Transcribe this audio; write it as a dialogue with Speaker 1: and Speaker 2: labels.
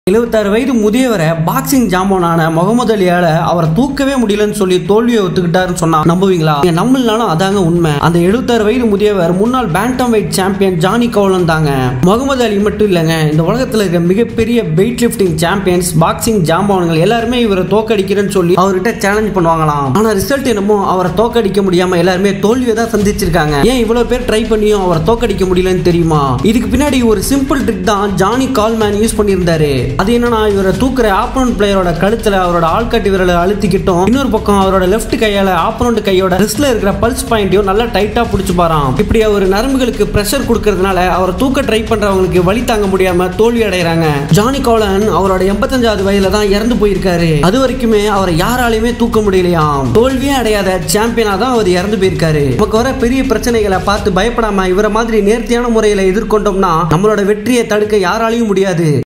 Speaker 1: எழுபத்தாறு வயது முதியவரை பாக்ஸிங் ஜாம்பவனான முகமது அலியால அவரை தூக்கவே முடியலன்னு சொல்லி தோல்வியை ஒத்துக்கிட்டாருன்னு சொன்னா நம்புவீங்களா நீங்க நம்பலனாலும் அதாங்க உண்மை அந்த எழுபத்தாறு வயது முதியவர் முன்னாள் bantam weight champion Johnny Coulon தாங்க முகமது அலி மட்டும் இல்லைங்க இந்த உலகத்துல இருக்க மிகப்பெரிய வெயிட் லிஃப்டிங் சாம்பியன்ஸ் பாக்ஸிங் ஜாம்பவன்கள் எல்லாருமே இவரை தோக்கடிக்கிறேன்னு சொல்லி அவர்கிட்ட சேலஞ்ச் பண்ணுவாங்களாம் ஆனா ரிசல்ட் என்னமோ அவரை தோக்கடிக்க முடியாம எல்லாருமே தோல்வியை தான் சந்திச்சிருக்காங்க ஏன் இவ்வளவு பேர் ட்ரை பண்ணியும் அவரை தோக்கடிக்க முடியலன்னு தெரியுமா இதுக்கு பின்னாடி ஒரு சிம்பிள் ட்ரிக் தான் ஜானி கால்மேன் யூஸ் பண்ணியிருந்தாரு அது என்னன்னா இவரை தூக்குற ஆப்போனன்ட் பிளேயரோட கழுத்துல அவரோட ஆள்காட்டி விரலை அழுத்திக்கிட்டும் இன்னொரு பக்கம் அவரோட லெஃப்ட் கையால ஆப்போனன்ட் கையோட ரிஸ்ட்ல இருக்கிற பல்ஸ் பாயிண்டையும் நல்லா டைட்டா பிடிச்சு பாராம் இப்படி அவர் நரம்புகளுக்கு பிரஷர் கொடுக்கறதுனால அவரை தூக்க ட்ரை பண்றவங்களுக்கு வலி தாங்க முடியாம தோல்வி அடைகிறாங்க ஜானி காலன் அவரோட எண்பத்தஞ்சாவது வயதுல தான் இறந்து போயிருக்காரு அது வரைக்குமே அவரை யாராலையுமே தூக்க முடியலையாம் தோல்வியே அடையாத சாம்பியனா தான் அவர் இறந்து போயிருக்காரு நமக்கு வர பெரிய பிரச்சனைகளை பார்த்து பயப்படாம இவரை மாதிரி நேர்த்தியான முறையில எதிர்கொண்டோம்னா நம்மளோட வெற்றியை தடுக்க யாராலையும் முடியாது